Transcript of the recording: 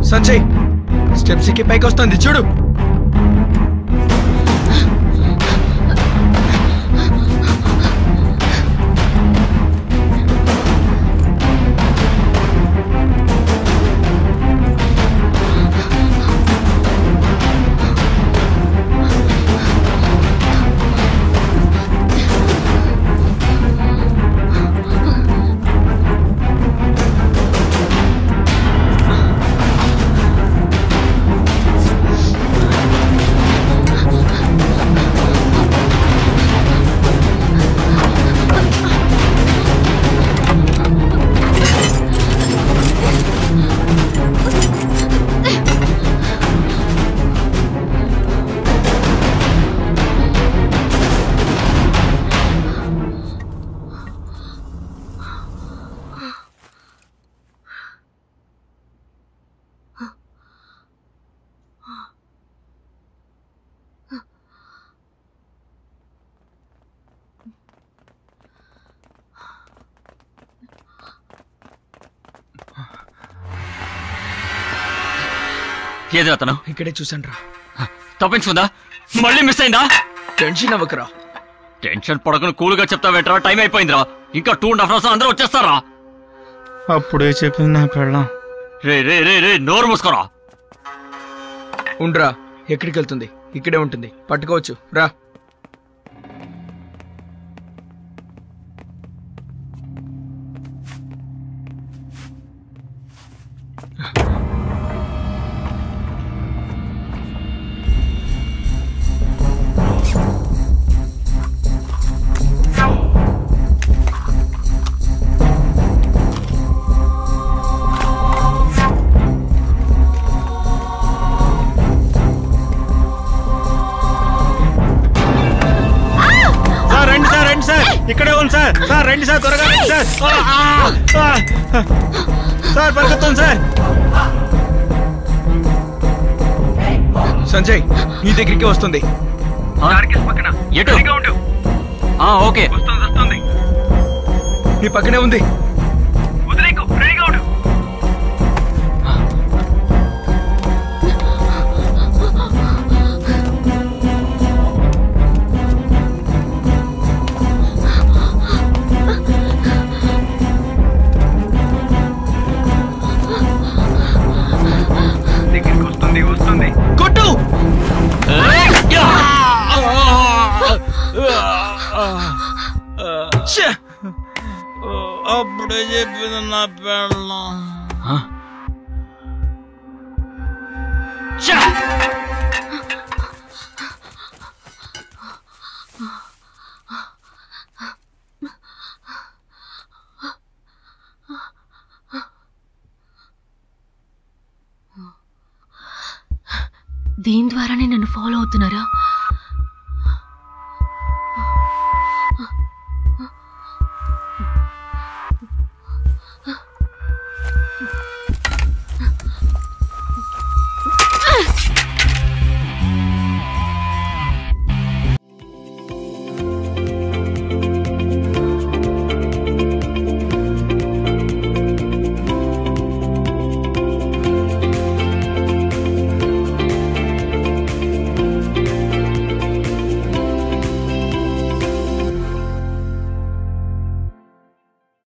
Sanjay steps కి పైకి వస్తుంది చూడు ఏది అతను ఇక్కడే చూసాను రా తప్పించుకుందా మళ్ళీ మిస్ అయిందా టెన్షన్ అవ్వకరా టెన్షన్ పడకుండా కూల్గా చెప్తావేట్రా టైం అయిపోయిందిరా ఇంకా టూ అండ్ హాఫ్ అవర్స్ అందరూ వచ్చేస్తారా అప్పుడే చెప్పింది నా పెళ్ళం రే రే రే రే నోరు మూసుకోరా ఉండ్రా ఎక్కడికి వెళ్తుంది ఇక్కడే ఉంటుంది పట్టుకోవచ్చు రా సార్ రండి సార్ రండి సార్ ఇక్కడే ఉంది సార్ సార్ రండి సార్ త్వరగా రండి సార్ ఆ, ఆ, ఆ. సార్ పరిగెత్తాం సార్ సంజయ్ నీ దగ్గరికి వస్తుంది ఆ? ఎటు ఆ, ఓకే నీ పక్కనే ఉంది కొట్టు ఛే! అప్పుడే చెప్పింది నా పెళ్ళం ఛా! దీని ద్వారానే నన్ను ఫాలో అవుతున్నారా